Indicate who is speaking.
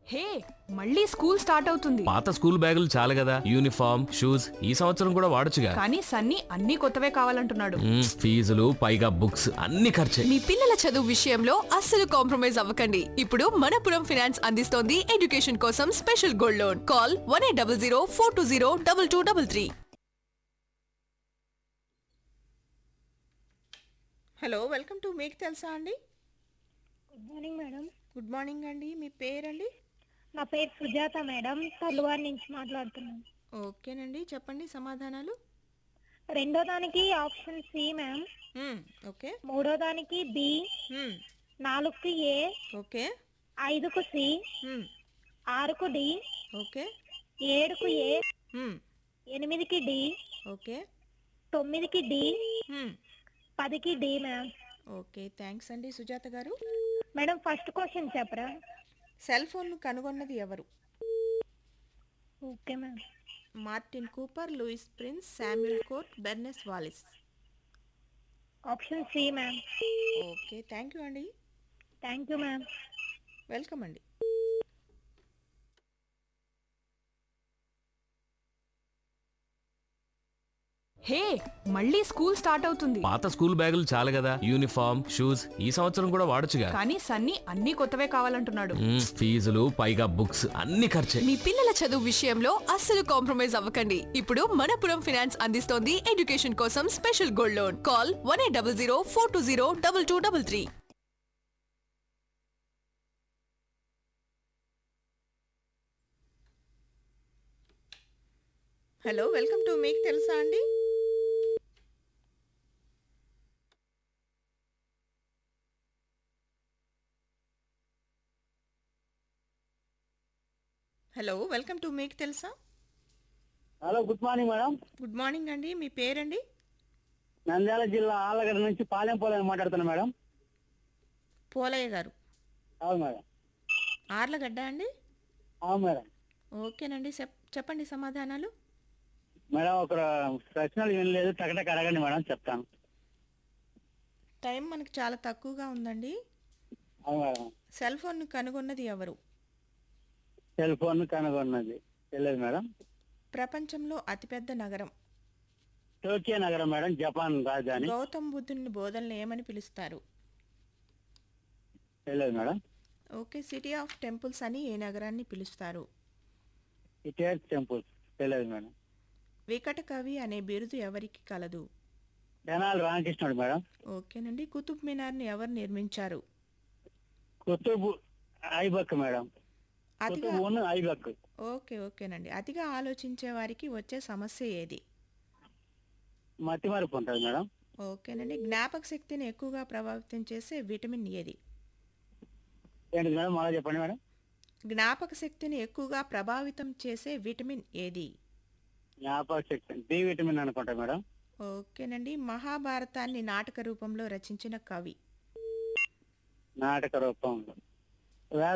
Speaker 1: హే మళ్ళీ school start అవుతుంది
Speaker 2: పాత స్కూల్ బ్యాగులు చాలు కదా యూనిఫామ్ షూస్ ఈ సంవత్సరం కూడా వాడొచ్చుగా
Speaker 1: కానీ సన్నీ అన్ని కొత్తవే కావాలంటున్నాడు
Speaker 2: మ్మ్, ఫీజులు పైగా బుక్స్ అన్ని ఖర్చే
Speaker 3: మీ పిల్లల చదువు విషయంలో అస్సలు కాంప్రమైజ్ అవ్వకండి ఇప్పుడు మనపురం ఫైనాన్స్ అందిస్తోంది ఎడ్యుకేషన్ కోసం special gold loan call one eight double zero four two zero double two double three
Speaker 4: hello welcome to మీకు తెలుసా అండి
Speaker 5: good morning madam
Speaker 4: good morning అండి మీ పేరండి
Speaker 5: నా పేరు సుజాత మేడం తల్లువారి నుంచి మాట్లాడుతున్నాను
Speaker 4: ఓకేనండి చెప్పండి సమాధానాలు
Speaker 5: రెండో దానికి option C ma'am
Speaker 4: hmm, okay
Speaker 5: మూడో దానికి బి
Speaker 4: మ్మ్,
Speaker 5: నాలుగుకి ఏ
Speaker 4: ఓకే
Speaker 5: ఐదుకు సి
Speaker 4: మ్మ్,
Speaker 5: ఆరుకు డి
Speaker 4: ఓకే
Speaker 5: ఏడుకు ఏ
Speaker 4: మ్మ్,
Speaker 5: ఎనిమిదికి డి
Speaker 4: ఓకే
Speaker 5: తొమ్మిదికి డి
Speaker 4: మ్మ్,
Speaker 5: పదికి డి మ్యామ్
Speaker 4: ఓకే థ్యాంక్స్ అండి సుజాత గారు
Speaker 5: మేడం ఫస్ట్ క్వశ్చన్ చెప్పరా
Speaker 4: సెల్ ఫోన్ను కనుగొన్నది ఎవరు
Speaker 5: okay ma'am
Speaker 4: Martin Cooper Louis Prince Samuel Court Barnes Wallis
Speaker 5: option C ma'am
Speaker 4: okay thank you అండి
Speaker 5: థ్యాంక్ యూ మ్యామ్
Speaker 4: వెల్కమ్ అండి
Speaker 1: హే మళ్ళీ స్కూల్ స్టార్ట్ అవుతుంది
Speaker 2: పాత స్కూల్ బ్యాగులు చాలు కదా యూనిఫామ్ షూస్ ఈ సంవత్సరం కూడా వాడొచ్చుగా
Speaker 1: కానీ సన్నీ అన్ని కొత్తవే కావాలంటున్నాడు
Speaker 2: మ్మ్, ఫీజులు పైగా బుక్స్ అన్ని ఖర్చే
Speaker 3: మీ పిల్లల చదువు విషయంలో అస్సలు కాంప్రమైజ్ అవ్వకండి ఇప్పుడు మనపురం ఫైనాన్స్ అందిస్తోంది ఎడ్యుకేషన్ కోసం special gold loan call one eight double zero four two zero double two double three
Speaker 4: hello welcome to మీకు తెలుసా అండి హలో వెల్కమ్ టు మీకు తెలుసా
Speaker 6: hello good morning madam
Speaker 4: good morning అండి మీ పేరండి
Speaker 6: నంద్యాల జిల్లా ఆలగడ్డ నుంచి పాలెం పోలెం మాట్లాడుతున్నా మేడం
Speaker 4: పోలయ్య గారు
Speaker 6: అవును మేడం
Speaker 4: ఆర్లగడ్డ అండి
Speaker 6: అవును మేడం
Speaker 4: ఓకేనండి చెప్ చెప్పండి సమాధానాలు
Speaker 6: మేడం ఒక ప్రశ్నలు ఏం లేదు టకటక అడగండి మేడం చెప్తాను
Speaker 4: టైం మనకు చాలా తక్కువగా ఉందండి
Speaker 6: అవును మేడం
Speaker 4: సెల్ ఫోన్ను కనుగొన్నది ఎవరు
Speaker 6: సెల్ ఫోన్ కనుగొన్నది తెలియదు మేడం
Speaker 4: ప్రపంచంలో అతిపెద్ద నగరం
Speaker 6: టోకియో నగరం మేడం జపాన్ రాజధాని
Speaker 4: గౌతమ్ బుద్ధుని బోధనలు ఏమని పిలుస్తారు
Speaker 6: తెలియదు madam
Speaker 4: okay city of temples అని ఏ నగరాన్ని పిలుస్తారు
Speaker 6: ఇటేట్ టెంపుల్స్ తెలియదు మేడం
Speaker 4: వికట కవి అనే బిరుదు ఎవరికి కలదు
Speaker 6: తెనాలి రామకృష్ణుడు మేడం
Speaker 4: ఓకేనండి కుతుబ్ మినార్ని ఎవరు నిర్మించారు
Speaker 6: కుతుబ్ ఐబక్ మేడం
Speaker 4: అతిగా
Speaker 6: కుతుబ్ ఐబక్
Speaker 4: ఓకే ఓకేనండి అతిగా ఆలోచించే వారికి వచ్చే సమస్య ఏది
Speaker 6: మతి మరుపు ఉంటుంది మేడం
Speaker 4: ఓకేనండి జ్ఞాపక శక్తిని ఎక్కువగా ప్రభావితం చేసే విటమిన్ ఏది
Speaker 6: ఏంటిది మేడం మళ్ళీ చెప్పండి మేడం
Speaker 4: జ్ఞాపక శక్తిని ఎక్కువగా ప్రభావితం చేసే విటమిన్ ఏది
Speaker 6: జ్ఞాపక శక్తి డి విటమిన్ అనుకుంటా మేడం
Speaker 4: ఓకేనండి మహాభారతాన్ని నాటక రూపంలో రచించిన కవి
Speaker 6: నాటక రూపంలో